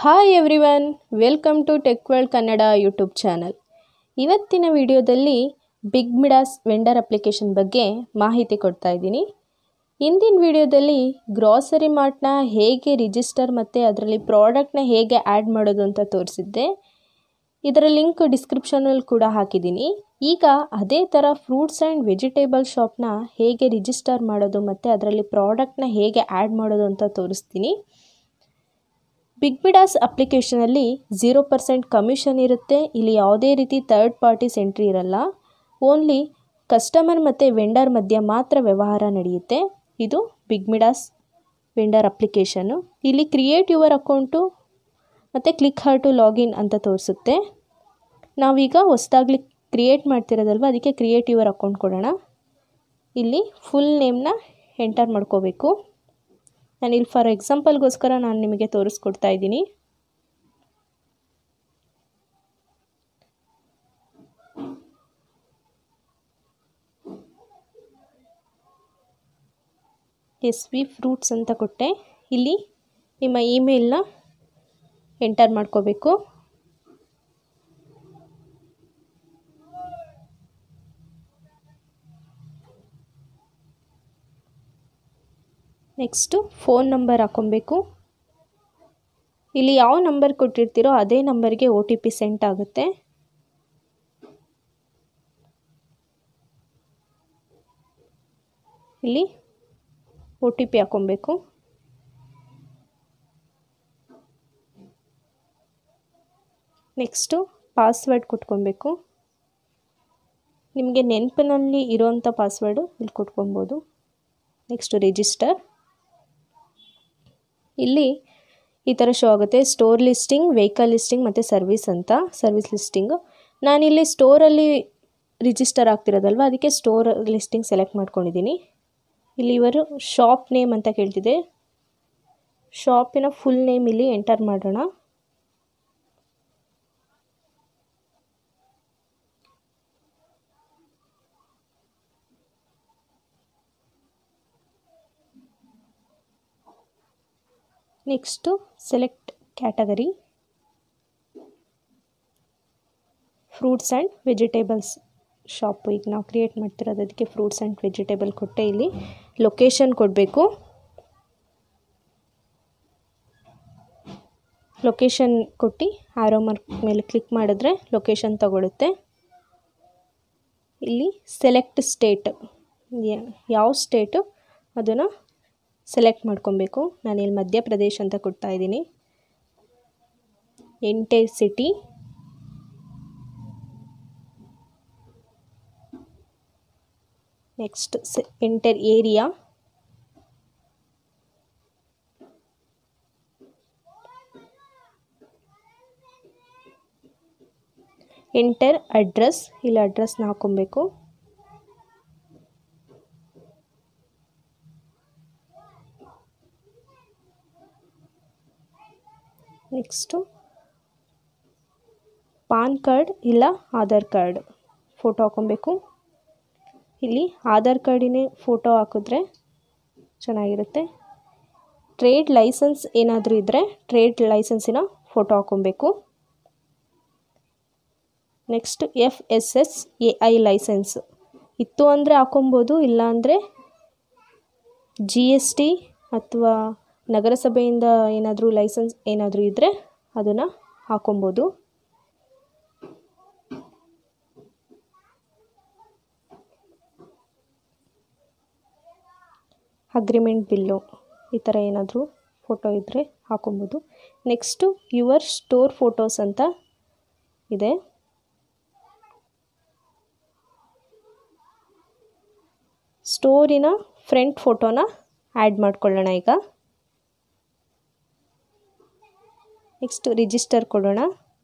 hi everyone welcome to Tech World Kannada YouTube channel ಇವತ್ತಿನ ವಿಡಿಯೋದಲ್ಲಿ big Midas vendor application ಬಗ್ಗೆ ಮಾಹಿತಿ ಕೊಡ್ತಾ ಇದ್ದೀನಿ ಇಂದಿನ ವಿಡಿಯೋದಲ್ಲಿ ಗ್ರಾಸರಿ ಮಾರ್ಟ್ನ ಹೇಗೆ ರಿಜಿಸ್ಟರ್ ಮತ್ತು ಅದರಲ್ಲಿ ಪ್ರಾಡಕ್ಟ್ನ ಹೇಗೆ ಆ್ಯಡ್ ಮಾಡೋದು ಅಂತ ತೋರಿಸಿದ್ದೆ ಇದರ ಲಿಂಕ್ ಡಿಸ್ಕ್ರಿಪ್ಷನಲ್ಲಿ ಕೂಡ ಹಾಕಿದ್ದೀನಿ ಈಗ ಅದೇ ಥರ ಫ್ರೂಟ್ಸ್ ಆ್ಯಂಡ್ ವೆಜಿಟೇಬಲ್ ಶಾಪ್ನ ಹೇಗೆ ರಿಜಿಸ್ಟರ್ ಮಾಡೋದು ಮತ್ತು ಅದರಲ್ಲಿ ಪ್ರಾಡಕ್ಟ್ನ ಹೇಗೆ ಆ್ಯಡ್ ಮಾಡೋದು ಅಂತ ತೋರಿಸ್ತೀನಿ ಬಿಗ್ ಬಿಡಾಸ್ ಅಪ್ಲಿಕೇಶನಲ್ಲಿ ಝೀರೋ ಪರ್ಸೆಂಟ್ ಕಮಿಷನ್ ಇರುತ್ತೆ ಇಲ್ಲಿ ಯಾವುದೇ ರೀತಿ ಥರ್ಡ್ ಪಾರ್ಟೀಸ್ ಎಂಟ್ರಿ ಇರಲ್ಲ ಓನ್ಲಿ ಕಸ್ಟಮರ್ ಮತ್ತು ವೆಂಡರ್ ಮಧ್ಯೆ ಮಾತ್ರ ವ್ಯವಹಾರ ನಡೆಯುತ್ತೆ ಇದು ಬಿಗ್ ಮಿಡಾಸ್ ವೆಂಡರ್ ಅಪ್ಲಿಕೇಶನ್ನು ಇಲ್ಲಿ ಕ್ರಿಯೇಟ್ ಯುವರ್ ಅಕೌಂಟು ಮತ್ತು ಕ್ಲಿಕ್ ಹರ್ ಟು ಲಾಗಿನ್ ಅಂತ ತೋರಿಸುತ್ತೆ ನಾವೀಗ ಹೊಸದಾಗ್ಲಿ ಕ್ರಿಯೇಟ್ ಮಾಡ್ತಿರೋದಲ್ವ ಅದಕ್ಕೆ ಕ್ರಿಯೇಟ್ ಯುವರ್ ಅಕೌಂಟ್ ಕೊಡೋಣ ಇಲ್ಲಿ ಫುಲ್ ನೇಮ್ನ ಎಂಟರ್ ಮಾಡ್ಕೋಬೇಕು ನಾನಿಲ್ಲಿ ಫಾರ್ ಎಕ್ಸಾಂಪಲ್ಗೋಸ್ಕರ ನಾನು ನಿಮಗೆ ತೋರಿಸ್ಕೊಡ್ತಾ ಇದ್ದೀನಿ ಎಸ್ ವಿ ಫ್ರೂಟ್ಸ್ ಅಂತ ಕೊಟ್ಟೆ ಇಲ್ಲಿ ನಿಮ್ಮ ಇಮೇಲ್ನ ಎಂಟರ್ ಮಾಡ್ಕೋಬೇಕು ನೆಕ್ಸ್ಟು ಫೋನ್ ನಂಬರ್ ಹಾಕೊಬೇಕು ಇಲ್ಲಿ ಯಾವ ನಂಬರ್ ಕೊಟ್ಟಿರ್ತೀರೋ ಅದೇ ನಂಬರ್ಗೆ ಒ ಟಿ ಪಿ ಸೆಂಟ್ ಆಗುತ್ತೆ ಇಲ್ಲಿ ಒ ಟಿ ಪಿ ಹಾಕೊಬೇಕು ನೆಕ್ಸ್ಟು ಪಾಸ್ವರ್ಡ್ ಕೊಟ್ಕೊಬೇಕು ನಿಮಗೆ ನೆನಪಿನಲ್ಲಿ ಇರೋವಂಥ ಪಾಸ್ವರ್ಡು ಇಲ್ಲಿ ಕೊಟ್ಕೊಬೋದು ನೆಕ್ಸ್ಟು ರಿಜಿಸ್ಟರ್ ಇಲ್ಲಿ ಈ ಥರ ಶೋ ಆಗುತ್ತೆ ಸ್ಟೋರ್ ಲಿಸ್ಟಿಂಗ್ ವೆಹಿಕಲ್ ಲಿಸ್ಟಿಂಗ್ ಮತ್ತು ಸರ್ವಿಸ್ ಅಂತ ಸರ್ವಿಸ್ ಲಿಸ್ಟಿಂಗು ನಾನಿಲ್ಲಿ ಸ್ಟೋರಲ್ಲಿ ರಿಜಿಸ್ಟರ್ ಆಗ್ತಿರೋದಲ್ವ ಅದಕ್ಕೆ ಸ್ಟೋರ್ ಲಿಸ್ಟಿಂಗ್ ಸೆಲೆಕ್ಟ್ ಮಾಡ್ಕೊಂಡಿದ್ದೀನಿ ಇಲ್ಲಿ ಇವರು ಶಾಪ್ ನೇಮ್ ಅಂತ ಕೇಳ್ತಿದೆ ಶಾಪಿನ ಫುಲ್ ನೇಮ್ ಇಲ್ಲಿ ಎಂಟರ್ ಮಾಡೋಣ next select category fruits and vegetables shop ಈಗ ನಾವು ಕ್ರಿಯೇಟ್ ಮಾಡ್ತಿರೋದು ಅದಕ್ಕೆ ಫ್ರೂಟ್ಸ್ ಆ್ಯಂಡ್ ವೆಜಿಟೇಬಲ್ ಕೊಟ್ಟೆ ಇಲ್ಲಿ ಲೊಕೇಶನ್ ಕೊಡಬೇಕು ಲೊಕೇಶನ್ ಕೊಟ್ಟು ಆರೋ ಮಾರ್ಕ್ ಮೇಲೆ ಕ್ಲಿಕ್ ಮಾಡಿದ್ರೆ ಲೊಕೇಶನ್ ತಗೊಳುತ್ತೆ ಇಲ್ಲಿ ಸೆಲೆಕ್ಟ್ ಸ್ಟೇಟ್ ಯಾವ ಸ್ಟೇಟು ಅದನ್ನು ಸೆಲೆಕ್ಟ್ ಮಾಡ್ಕೊಬೇಕು ನಾನು ಇಲ್ಲಿ ಮಧ್ಯಪ್ರದೇಶ್ ಅಂತ ಕೊಡ್ತಾ ಇದ್ದೀನಿ enter city next enter area enter address ಇಲ್ಲಿ ಅಡ್ರೆಸ್ನ ಹಾಕೊಬೇಕು ನೆಕ್ಸ್ಟು ಪಾನ್ ಕಾರ್ಡ್ ಇಲ್ಲ ಆಧಾರ್ ಕಾರ್ಡ್ ಫೋಟೋ ಹಾಕೊಬೇಕು ಇಲ್ಲಿ ಆಧಾರ್ ಕಾರ್ಡಿನೇ ಫೋಟೋ ಹಾಕಿದ್ರೆ ಚೆನ್ನಾಗಿರುತ್ತೆ ಟ್ರೇಡ್ ಲೈಸೆನ್ಸ್ ಏನಾದರೂ ಇದ್ದರೆ ಟ್ರೇಡ್ ಲೈಸೆನ್ಸಿನ ಫೋಟೋ ಹಾಕೊಬೇಕು next F S S A I licence ಇತ್ತು ಅಂದರೆ ಹಾಕೊಬೋದು ಇಲ್ಲಾಂದರೆ ಜಿ ಎಸ್ ಟಿ ಅಥವಾ ನಗರಸಭೆಯಿಂದ ಏನಾದರೂ ಲೈಸೆನ್ಸ್ ಏನಾದರೂ ಇದ್ದರೆ ಅದನ್ನು ಹಾಕೊಬೋದು ಅಗ್ರಿಮೆಂಟ್ ಬಿಲ್ಲು ಈ ಥರ ಏನಾದರೂ ಫೋಟೋ ಇದ್ದರೆ ಹಾಕೊಬೋದು ನೆಕ್ಸ್ಟು ಯುವರ್ ಸ್ಟೋರ್ ಫೋಟೋಸ್ ಅಂತ ಇದೆ ಸ್ಟೋರಿನ ಫ್ರಂಟ್ ಫೋಟೋನ ಆ್ಯಡ್ ಮಾಡ್ಕೊಳ್ಳೋಣ ಈಗ ನೆಕ್ಸ್ಟ್ ರಿಜಿಸ್ಟರ್ ಕೊಡೋಣ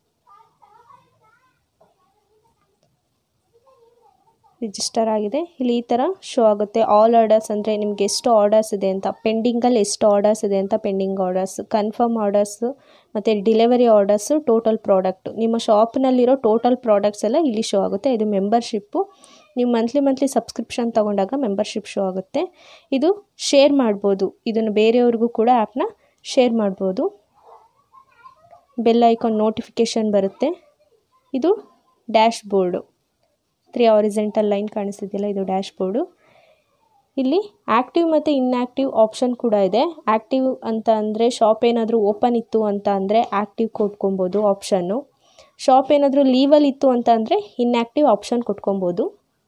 ರಿಜಿಸ್ಟರ್ ಆಗಿದೆ ಇಲ್ಲಿ ಈ ಥರ ಶೋ ಆಗುತ್ತೆ ಆಲ್ ಆರ್ಡರ್ಸ್ ಅಂದರೆ ನಿಮಗೆ ಎಷ್ಟು ಆರ್ಡರ್ಸ್ ಇದೆ ಅಂತ ಪೆಂಡಿಂಗಲ್ಲಿ ಎಷ್ಟು ಆರ್ಡರ್ಸ್ ಇದೆ ಅಂತ ಪೆಂಡಿಂಗ್ ಆರ್ಡರ್ಸ್ ಕನ್ಫರ್ಮ್ ಆರ್ಡರ್ಸು ಮತ್ತು ಡಿಲಿವರಿ ಆರ್ಡರ್ಸು ಟೋಟಲ್ ಪ್ರಾಡಕ್ಟು ನಿಮ್ಮ ಶಾಪ್ನಲ್ಲಿರೋ ಟೋಟಲ್ ಪ್ರಾಡಕ್ಟ್ಸ್ ಎಲ್ಲ ಇಲ್ಲಿ ಶೋ ಆಗುತ್ತೆ ಇದು ಮೆಂಬರ್ಶಿಪ್ಪು ನೀವು ಮಂತ್ಲಿ ಮಂತ್ಲಿ ಸಬ್ಸ್ಕ್ರಿಪ್ಷನ್ ತೊಗೊಂಡಾಗ ಮೆಂಬರ್ಶಿಪ್ ಶೋ ಆಗುತ್ತೆ ಇದು ಶೇರ್ ಮಾಡ್ಬೋದು ಇದನ್ನು ಬೇರೆಯವ್ರಿಗೂ ಕೂಡ ಆ್ಯಪ್ನ ಶೇರ್ ಮಾಡ್ಬೋದು ಬೆಲ್ ಐಕಾನ್ ನೋಟಿಫಿಕೇಷನ್ ಬರುತ್ತೆ ಇದು dashboard three horizontal line ಕಾಣಿಸ್ತಿದೆಯಲ್ಲ ಇದು ಡ್ಯಾಶ್ ಬೋರ್ಡು ಇಲ್ಲಿ ಆ್ಯಕ್ಟಿವ್ ಮತ್ತು ಇನ್ಆ್ಯಕ್ಟಿವ್ ಆಪ್ಷನ್ ಕೂಡ ಇದೆ ಆ್ಯಕ್ಟಿವ್ ಅಂತ ಅಂದರೆ ಶಾಪ್ ಏನಾದರೂ ಓಪನ್ ಇತ್ತು ಅಂತ ಅಂದರೆ ಆ್ಯಕ್ಟಿವ್ ಕೊಟ್ಕೊಬೋದು ಆಪ್ಷನ್ನು ಶಾಪ್ ಏನಾದರೂ ಲೀವಲ್ಲಿ ಇತ್ತು ಅಂತ ಅಂದರೆ ಇನ್ಆ್ಯಕ್ಟಿವ್ ಆಪ್ಷನ್ ಕೊಟ್ಕೊಬೋದು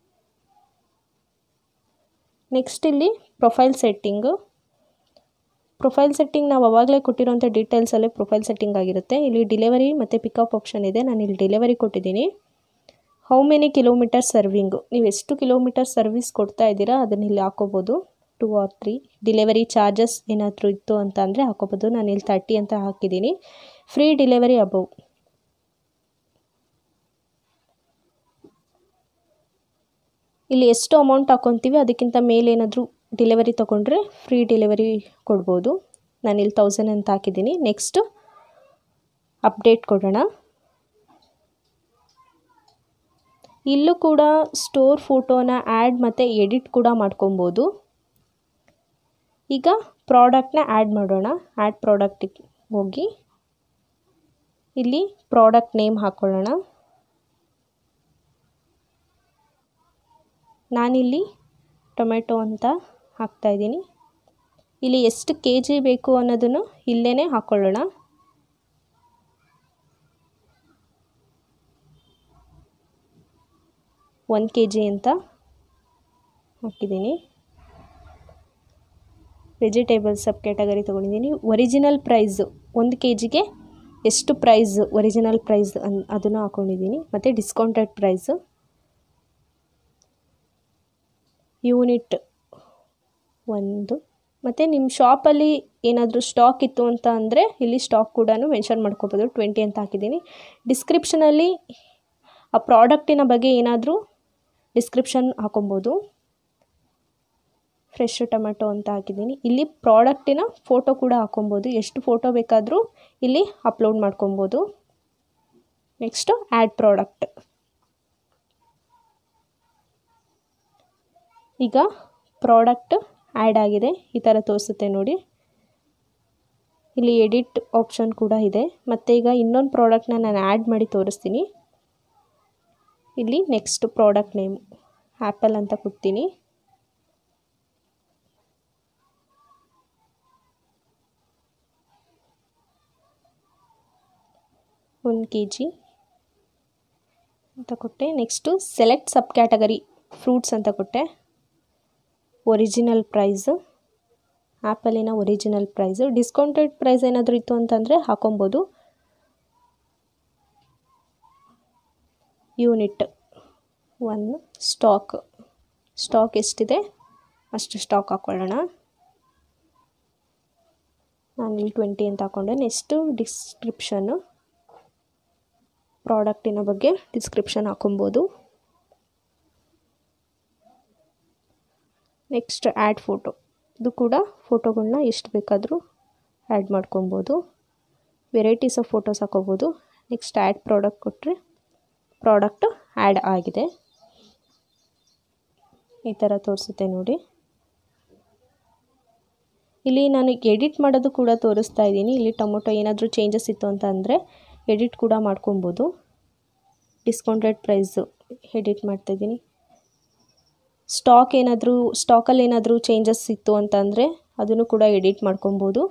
ನೆಕ್ಸ್ಟ್ ಇಲ್ಲಿ ಪ್ರೊಫೈಲ್ ಸೆಟ್ಟಿಂಗು ಪ್ರೊಫೈಲ್ ಸೆಟ್ಟಿಂಗ್ ನಾವು ಅವಾಗಲೇ ಕೊಟ್ಟಿರೋಂಥ ಡೀಟೇಲ್ಸಲ್ಲೇ ಪ್ರೊಫೈಲ್ ಸೆಟ್ಟಿಂಗ್ ಆಗಿರುತ್ತೆ ಇಲ್ಲಿ ಡಿಲಿವರಿ ಮತ್ತು ಪಿಕಪ್ ಆಪ್ಷನ್ ಇದೆ ನಾನು ಇಲ್ಲಿ ಡೆಲಿವರಿ ಕೊಟ್ಟಿದ್ದೀನಿ ಹೌ ಮೆನಿ ಕಿಲೋಮೀಟರ್ ಸರ್ವಿಂಗು ನೀವು ಎಷ್ಟು ಕಿಲೋಮೀಟರ್ ಸರ್ವಿಸ್ ಕೊಡ್ತಾ ಇದ್ದೀರಾ ಅದನ್ನ ಇಲ್ಲಿ ಹಾಕೋಬೋದು two or three delivery charges ಏನಾದರೂ ಇತ್ತು ಅಂತ ಅಂದರೆ ಹಾಕೋಬೋದು ನಾನು ಇಲ್ಲಿ ತರ್ಟಿ ಅಂತ ಹಾಕಿದ್ದೀನಿ ಫ್ರೀ ಡಿಲಿವರಿ ಅಬೌವ್ ಇಲ್ಲಿ ಎಷ್ಟು ಅಮೌಂಟ್ ಹಾಕ್ಕೊತೀವಿ ಅದಕ್ಕಿಂತ ಮೇಲೆ ಏನಾದರೂ ಡೆಲಿವರಿ ತೊಗೊಂಡ್ರೆ ಫ್ರೀ ಡೆಲಿವರಿ ಕೊಡ್ಬೋದು ನಾನು ಇಲ್ಲಿ ತೌಸಂಡ್ ಅಂತ ಹಾಕಿದ್ದೀನಿ ನೆಕ್ಸ್ಟು ಅಪ್ಡೇಟ್ ಕೊಡೋಣ ಇಲ್ಲೂ ಕೂಡ ಸ್ಟೋರ್ ಫೋಟೋನ ಆ್ಯಡ್ ಮತ್ತು ಎಡಿಟ್ ಕೂಡ ಮಾಡ್ಕೊಬೋದು ಈಗ ಪ್ರಾಡಕ್ಟ್ನ ಆ್ಯಡ್ ಮಾಡೋಣ ಆ್ಯಡ್ ಪ್ರಾಡಕ್ಟಿಗೆ ಹೋಗಿ ಇಲ್ಲಿ ಪ್ರಾಡಕ್ಟ್ ನೇಮ್ ಹಾಕ್ಕೊಳ್ಳೋಣ ನಾನಿಲ್ಲಿ ಟೊಮೆಟೊ ಅಂತ ಹಾಕ್ತಾಯಿದ್ದೀನಿ ಇಲ್ಲಿ ಎಷ್ಟು ಕೆ ಜಿ ಬೇಕು ಅನ್ನೋದನ್ನು ಇಲ್ಲೇ ಹಾಕ್ಕೊಳ್ಳೋಣ ಒಂದು ಕೆ ಜಿ ಅಂತ ಹಾಕಿದ್ದೀನಿ ವೆಜಿಟೇಬಲ್ಸ್ ಸಬ್ ಕ್ಯಾಟಗರಿ ತೊಗೊಂಡಿದ್ದೀನಿ ಒರಿಜಿನಲ್ ಪ್ರೈಸು ಒಂದು ಕೆ ಜಿಗೆ ಎಷ್ಟು ಪ್ರೈಸ್ ಒರಿಜಿನಲ್ ಪ್ರೈಸ್ ಅನ್ ಅದನ್ನು ಹಾಕ್ಕೊಂಡಿದ್ದೀನಿ ಮತ್ತು ಡಿಸ್ಕೌಂಟೆಡ್ ಪ್ರೈಸು ಯೂನಿಟ್ ಒಂದು ಮತ್ತು ನಿಮ್ಮ ಶಾಪಲ್ಲಿ ಏನಾದರೂ ಸ್ಟಾಕ್ ಇತ್ತು ಅಂತ ಅಂದರೆ ಇಲ್ಲಿ ಸ್ಟಾಕ್ ಕೂಡ ಮೆನ್ಷನ್ ಮಾಡ್ಕೋಬೋದು ಟ್ವೆಂಟಿ ಅಂತ ಹಾಕಿದ್ದೀನಿ ಡಿಸ್ಕ್ರಿಪ್ಷನಲ್ಲಿ ಆ ಪ್ರಾಡಕ್ಟಿನ ಬಗ್ಗೆ ಏನಾದರೂ ಡಿಸ್ಕ್ರಿಪ್ಷನ್ ಹಾಕೊಬೋದು ಫ್ರೆಶ್ ಟೊಮೆಟೊ ಅಂತ ಹಾಕಿದ್ದೀನಿ ಇಲ್ಲಿ ಪ್ರಾಡಕ್ಟಿನ ಫೋಟೋ ಕೂಡ ಹಾಕೊಬೋದು ಎಷ್ಟು ಫೋಟೋ ಬೇಕಾದರೂ ಇಲ್ಲಿ ಅಪ್ಲೋಡ್ ಮಾಡ್ಕೊಬೋದು ನೆಕ್ಸ್ಟು ಆ್ಯಡ್ ಪ್ರಾಡಕ್ಟ್ ಈಗ ಪ್ರಾಡಕ್ಟ್ ಆ್ಯಡ್ ಆಗಿದೆ ಈ ಥರ ತೋರಿಸುತ್ತೆ ನೋಡಿ ಇಲ್ಲಿ ಎಡಿಟ್ ಆಪ್ಷನ್ ಕೂಡ ಇದೆ ಮತ್ತು ಈಗ ಇನ್ನೊಂದು ಪ್ರಾಡಕ್ಟ್ನ ನಾನು ಆ್ಯಡ್ ಮಾಡಿ ತೋರಿಸ್ತೀನಿ ಇಲ್ಲಿ ನೆಕ್ಸ್ಟ್ ಪ್ರಾಡಕ್ಟ್ ನೇಮ್ ಆ್ಯಪಲ್ ಅಂತ ಕೊಡ್ತೀನಿ ಒಂದು ಕೆ ಜಿ ಅಂತ ಕೊಟ್ಟೆ next select subcategory fruits ಅಂತ ಕೊಟ್ಟೆ ಒರಿಜಿನಲ್ ಪ್ರೈಸು ಆ್ಯಪಲ್ಲಿನ ಒರಿಜಿನಲ್ ಪ್ರೈಸು ಡಿಸ್ಕೌಂಟೆಡ್ ಪ್ರೈಸ್ ಏನಾದರೂ ಇತ್ತು ಅಂತಂದರೆ ಹಾಕೊಬೋದು ಯೂನಿಟ್ ಒನ್ ಸ್ಟಾಕ್ ಸ್ಟಾಕ್ ಎಷ್ಟಿದೆ ಅಷ್ಟು ಸ್ಟಾಕ್ ಹಾಕ್ಕೊಳ್ಳೋಣ ನಾನು ಇಲ್ಲಿ ಟ್ವೆಂಟಿ ಅಂತ ಹಾಕ್ಕೊಂಡೆ ನೆಕ್ಸ್ಟು ಡಿಸ್ಕ್ರಿಪ್ಷನ್ನು ಪ್ರಾಡಕ್ಟಿನ ಬಗ್ಗೆ ಡಿಸ್ಕ್ರಿಪ್ಷನ್ ಹಾಕೊಬೋದು ನೆಕ್ಸ್ಟ್ ಆ್ಯಡ್ ಫೋಟೋ ಇದು ಕೂಡ ಫೋಟೋಗಳನ್ನ ಎಷ್ಟು ಬೇಕಾದರೂ ಆ್ಯಡ್ ಮಾಡ್ಕೊಬೋದು ವೆರೈಟೀಸ್ ಆಫ್ ಫೋಟೋಸ್ ಹಾಕೋಬೋದು ನೆಕ್ಸ್ಟ್ ಆ್ಯಡ್ ಪ್ರಾಡಕ್ಟ್ ಕೊಟ್ಟರೆ ಪ್ರಾಡಕ್ಟ್ ಆ್ಯಡ್ ಆಗಿದೆ ಈ ಥರ ತೋರಿಸುತ್ತೆ ನೋಡಿ ಇಲ್ಲಿ ನಾನು ಎಡಿಟ್ ಮಾಡೋದು ಕೂಡ ತೋರಿಸ್ತಾ ಇದ್ದೀನಿ ಇಲ್ಲಿ ಟೊಮೊಟೊ ಏನಾದರೂ ಚೇಂಜಸ್ ಇತ್ತು ಅಂತ ಅಂದರೆ ಎಡಿಟ್ ಕೂಡ ಮಾಡ್ಕೊಬೋದು ಡಿಸ್ಕೌಂಟೆಡ್ ಪ್ರೈಸು ಎಡಿಟ್ ಮಾಡ್ತಾಯಿದ್ದೀನಿ ಸ್ಟಾಕ್ ಏನಾದರೂ ಸ್ಟಾಕಲ್ಲಿ ಏನಾದರೂ ಚೇಂಜಸ್ ಇತ್ತು ಅಂತ ಅಂದರೆ ಅದನ್ನು ಕೂಡ ಎಡಿಟ್ ಮಾಡ್ಕೊಬೋದು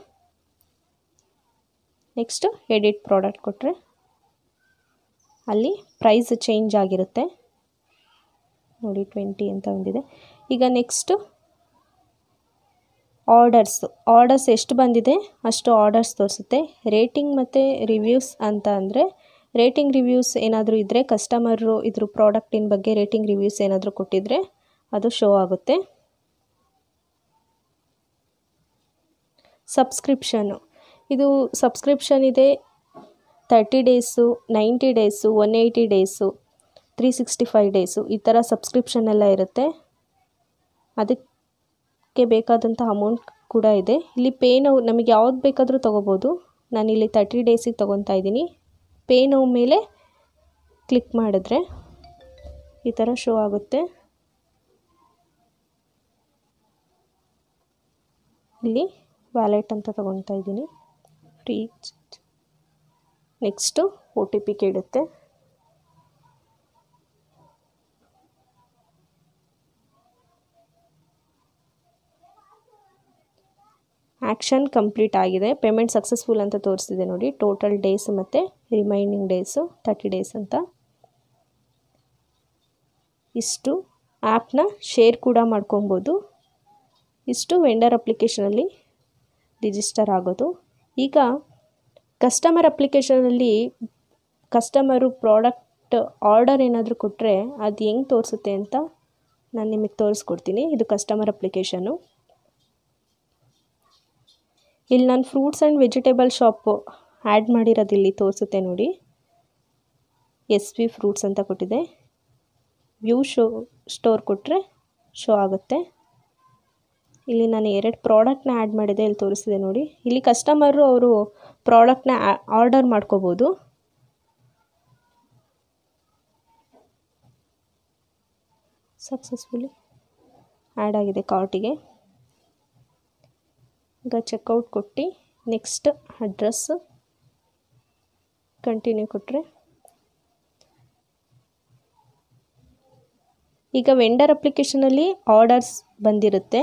ನೆಕ್ಸ್ಟ್ ಎಡಿಟ್ ಪ್ರಾಡಕ್ಟ್ ಕೊಟ್ಟರೆ ಅಲ್ಲಿ ಪ್ರೈಸ್ ಚೇಂಜ್ ಆಗಿರುತ್ತೆ ನೋಡಿ ಟ್ವೆಂಟಿ ಅಂತ ಬಂದಿದೆ ಈಗ ನೆಕ್ಸ್ಟು ಆರ್ಡರ್ಸ್ ಆರ್ಡರ್ಸ್ ಎಷ್ಟು ಬಂದಿದೆ ಅಷ್ಟು ಆರ್ಡರ್ಸ್ ತೋರಿಸುತ್ತೆ ರೇಟಿಂಗ್ ಮತ್ತು ರಿವ್ಯೂಸ್ ಅಂತ ಅಂದರೆ ರೇಟಿಂಗ್ ರಿವ್ಯೂಸ್ ಏನಾದರೂ ಇದ್ದರೆ ಕಸ್ಟಮರು ಇದ್ರ ಪ್ರಾಡಕ್ಟಿನ ಬಗ್ಗೆ ರೇಟಿಂಗ್ ರಿವ್ಯೂಸ್ ಏನಾದರೂ ಕೊಟ್ಟಿದ್ದರೆ ಅದು ಶೋ ಆಗುತ್ತೆ ಸಬ್ಸ್ಕ್ರಿಪ್ಷನ್ನು ಇದು ಸಬ್ಸ್ಕ್ರಿಪ್ಷನ್ ಇದೆ thirty days ninety days one eighty days three sixty five days ಈ ಥರ ಸಬ್ಸ್ಕ್ರಿಪ್ಷನ್ ಎಲ್ಲ ಇರುತ್ತೆ ಅದಕ್ಕೆ ಬೇಕಾದಂಥ ಅಮೌಂಟ್ ಕೂಡ ಇದೆ ಇಲ್ಲಿ ಪೇ ನೋವು ನಮಗೆ ಯಾವ್ದು ಬೇಕಾದರೂ ತೊಗೋಬೋದು ನಾನಿಲ್ಲಿ ತರ್ಟಿ ಡೇಸಿಗೆ ತೊಗೊತಾ ಇದ್ದೀನಿ ಪೇ ನೋವು ಮೇಲೆ ಕ್ಲಿಕ್ ಮಾಡಿದ್ರೆ ಈ ಥರ ಶೋ ಆಗುತ್ತೆ ಇಲ್ಲಿ ವ್ಯಾಲೆಟ್ ಅಂತ ತೊಗೊತಾ ಇದ್ದೀನಿ free next O T P ಕೇಳುತ್ತೆ ಆ್ಯಕ್ಷನ್ ಕಂಪ್ಲೀಟ್ ಆಗಿದೆ ಪೇಮೆಂಟ್ ಸಕ್ಸಸ್ಫುಲ್ ಅಂತ ತೋರಿಸ್ತಿದೆ ನೋಡಿ ಟೋಟಲ್ ಡೇಸ್ ಮತ್ತು ರಿಮೈನಿಂಗ್ ಡೇಸು ತರ್ಟಿ ಡೇಸ್ ಅಂತ ಇಷ್ಟು ಆ್ಯಪ್ನ ಶೇರ್ ಕೂಡ ಮಾಡ್ಕೊಬೋದು ಇಷ್ಟು ವೆಂಡರ್ ಅಪ್ಲಿಕೇಶನಲ್ಲಿ ರಿಜಿಸ್ಟರ್ ಆಗೋದು ಈಗ ಕಸ್ಟಮರ್ ಅಪ್ಲಿಕೇಶನಲ್ಲಿ ಕಸ್ಟಮರು ಪ್ರಾಡಕ್ಟ್ ಆರ್ಡರ್ ಏನಾದರೂ ಕೊಟ್ಟರೆ ಅದು ಹೆಂಗೆ ತೋರಿಸುತ್ತೆ ಅಂತ ನಾನು ನಿಮಗೆ ತೋರಿಸ್ಕೊಡ್ತೀನಿ ಇದು ಕಸ್ಟಮರ್ ಅಪ್ಲಿಕೇಶನು ಇಲ್ಲಿ ನಾನು fruits and vegetable shop add ಮಾಡಿರೋದು ಇಲ್ಲಿ ತೋರಿಸುತ್ತೆ ನೋಡಿ ಎಸ್ ವಿ ಫ್ರೂಟ್ಸ್ ಅಂತ ಕೊಟ್ಟಿದೆ ವ್ಯೂ ಶೋ ಸ್ಟೋರ್ ಕೊಟ್ಟರೆ ಶೋ ಆಗುತ್ತೆ ಇಲ್ಲಿ ನಾನು ಎರಡು ಪ್ರಾಡಕ್ಟ್ನ ಆ್ಯಡ್ ಮಾಡಿದೆ ಇಲ್ಲಿ ತೋರಿಸಿದೆ ನೋಡಿ ಇಲ್ಲಿ ಕಸ್ಟಮರು ಅವರು ಪ್ರಾಡಕ್ಟ್ನ ಆರ್ಡರ್ ಮಾಡ್ಕೋಬೋದು ಸಕ್ಸಸ್ಫುಲಿ ಆ್ಯಡ್ ಆಗಿದೆ ಕಾರ್ಟಿಗೆ ಈಗ ಚೆಕ್ಔಟ್ ಕೊಟ್ಟು ನೆಕ್ಸ್ಟ್ ಅಡ್ರೆಸ್ ಕಂಟಿನ್ಯೂ ಕೊಟ್ಟರೆ ಈಗ ವೆಂಡರ್ ಅಪ್ಲಿಕೇಶನಲ್ಲಿ ಆರ್ಡರ್ಸ್ ಬಂದಿರುತ್ತೆ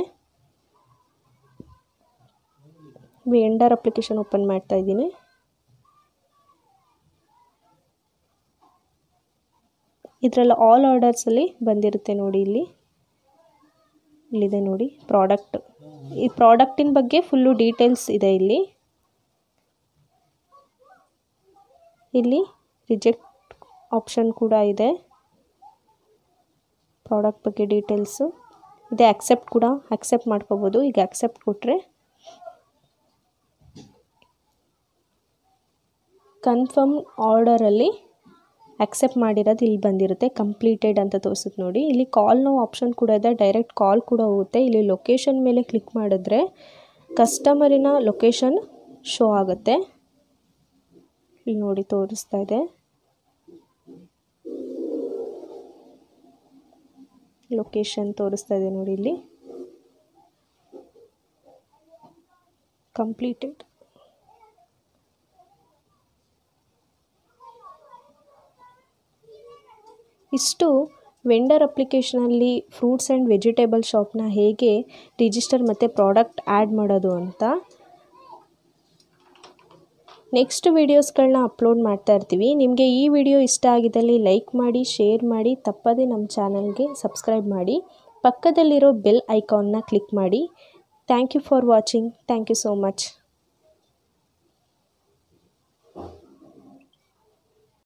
ವೆಂಡರ್ ಅಪ್ಲಿಕೇಶನ್ ಓಪನ್ ಮಾಡ್ತಾ ಇದ್ದೀನಿ ಇದರಲ್ಲಿ ಆಲ್ ಆರ್ಡರ್ಸಲ್ಲಿ ಬಂದಿರುತ್ತೆ ನೋಡಿ ಇಲ್ಲಿ ಇಲ್ಲಿದೆ ನೋಡಿ ಪ್ರಾಡಕ್ಟ್ ಈ ಪ್ರಾಡಕ್ಟಿನ ಬಗ್ಗೆ ಫುಲ್ಲು ಡೀಟೇಲ್ಸ್ ಇದೆ ಇಲ್ಲಿ ಇಲ್ಲಿ ರಿಜೆಕ್ಟ್ ಆಪ್ಷನ್ ಕೂಡ ಇದೆ ಪ್ರಾಡಕ್ಟ್ ಬಗ್ಗೆ ಡೀಟೇಲ್ಸು ಇದೆ ಅಕ್ಸೆಪ್ಟ್ ಕೂಡ ಅಕ್ಸೆಪ್ಟ್ ಮಾಡ್ಕೋಬೋದು ಈಗ ಅಕ್ಸೆಪ್ಟ್ ಕೊಟ್ಟರೆ ಕನ್ಫರ್ಮ್ ಆರ್ಡರಲ್ಲಿ ಅಕ್ಸೆಪ್ಟ್ ಮಾಡಿರೋದು ಇಲ್ಲಿ ಬಂದಿರುತ್ತೆ ಕಂಪ್ಲೀಟೆಡ್ ಅಂತ ತೋರಿಸುತ್ತೆ ನೋಡಿ ಇಲ್ಲಿ ಕಾಲ್ ನೋ ಆಪ್ಷನ್ ಕೂಡ ಇದೆ ಡೈರೆಕ್ಟ್ ಕಾಲ್ ಕೂಡ ಹೋಗುತ್ತೆ ಇಲ್ಲಿ ಲೊಕೇಶನ್ ಮೇಲೆ ಕ್ಲಿಕ್ ಮಾಡಿದ್ರೆ ಕಸ್ಟಮರಿನ ಲೊಕೇಶನ್ ಶೋ ಆಗುತ್ತೆ ಇಲ್ಲಿ ನೋಡಿ ತೋರಿಸ್ತಾ ಇದೆ ಲೊಕೇಶನ್ ತೋರಿಸ್ತಾ ಇದೆ ನೋಡಿ ಇಲ್ಲಿ ಕಂಪ್ಲೀಟೆಡ್ ಇಷ್ಟು ವೆಂಡರ್ ಅಪ್ಲಿಕೇಶನಲ್ಲಿ ಫ್ರೂಟ್ಸ್ ಆ್ಯಂಡ್ ವೆಜಿಟೇಬಲ್ ಶಾಪ್ನ ಹೇಗೆ ರಿಜಿಸ್ಟರ್ ಮತ್ತು ಪ್ರಾಡಕ್ಟ್ ಆ್ಯಡ್ ಮಾಡೋದು ಅಂತ ನೆಕ್ಸ್ಟ್ ವೀಡಿಯೋಸ್ಗಳನ್ನ ಅಪ್ಲೋಡ್ ಮಾಡ್ತಾ ಇರ್ತೀವಿ ನಿಮಗೆ ಈ ವಿಡಿಯೋ ಇಷ್ಟ ಆಗಿದ್ದಲ್ಲಿ ಲೈಕ್ ಮಾಡಿ ಶೇರ್ ಮಾಡಿ ತಪ್ಪದೇ ನಮ್ಮ ಚಾನಲ್ಗೆ ಸಬ್ಸ್ಕ್ರೈಬ್ ಮಾಡಿ ಪಕ್ಕದಲ್ಲಿರೋ ಬೆಲ್ ಐಕಾನ್ನ ಕ್ಲಿಕ್ ಮಾಡಿ thank you for watching thank you so much